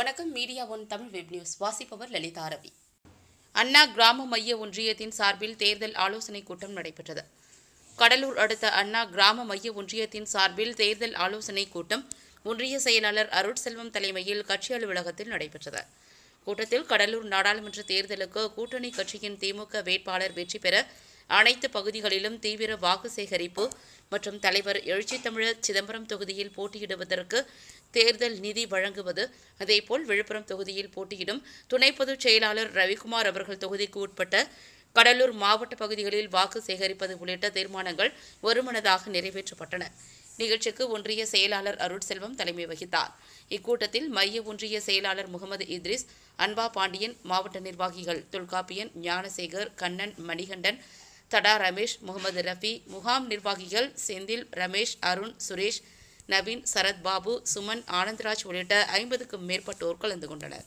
வணக்கம் media one Tamil web news வாசிப்பவர் லலிதா ரவி அண்ணா கிராம மைய ஒன்றியத்தின் சார்பில் தேர்தல் ஆலோசனைக் கூட்டம் நடைபெற்றது கடலூர் அடுத்த அண்ணா கிராம மைய ஒன்றியத்தின் சார்பில் தேர்தல் ஆலோசனைக் கூட்டம் ஒன்றிய செயலாளர் அருட்செல்வம் தலைமையில் கட்சி அலுவலகத்தில் நடைபெற்றது கூட்டத்தில் கடலூர் நாடாளுமன்ற தேர்தலுக்கு கூட்டணி கட்சியின் திமுக வேட்பாளர் வெற்றி பெற அனைத்து பகுதிகளிலும் தீவிர வாக்கு சேகரிப்பு மற்றும் தலைவர் எழுச்சி தமிழர் சிதம்பரம் தொகுதியில் போட்டியிடுவதற்கு தேர்தல் நிதி வழங்குவது அதேபோல் விழுப்புரம் தொகுதியில் போட்டியிடும் துணை பொதுச் செயலாளர் ரவிக்குமார் அவர்கள் தொகுதிக்கு உட்பட்ட கடலூர் மாவட்ட பகுதிகளில் வாக்கு சேகரிப்பது உள்ளிட்ட தீர்மானங்கள் ஒருமனதாக நிறைவேற்றப்பட்டன நிகழ்ச்சிக்கு ஒன்றிய செயலாளர் அருட்செல்வம் தலைமை வகித்தார் இக்கூட்டத்தில் மைய ஒன்றிய செயலாளர் முகமது இத்ரிஸ் அன்பா பாண்டியன் மாவட்ட நிர்வாகிகள் தொல்காப்பியன் ஞானசேகர் கண்ணன் மணிகண்டன் தடா ரமேஷ் முகமது ரஃபி முகாம் நிர்வாகிகள் செந்தில் ரமேஷ் அருண் சுரேஷ் நவீன் சரத் பாபு சுமன் ஆனந்த்ராஜ் உள்ளிட்ட ஐம்பதுக்கும் மேற்பட்டோர் கலந்து கொண்டனர்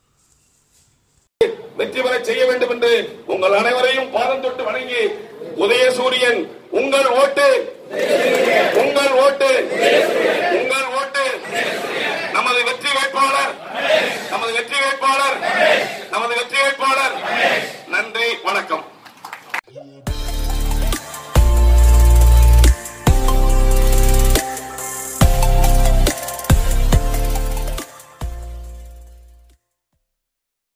வெற்றி பெற செய்ய வேண்டும் என்று உங்கள் அனைவரையும் பாதம் தொட்டு வணங்கி உதயசூரியன் உங்கள் ஓட்டு உங்கள் ஓட்டு உங்கள் ஓட்டு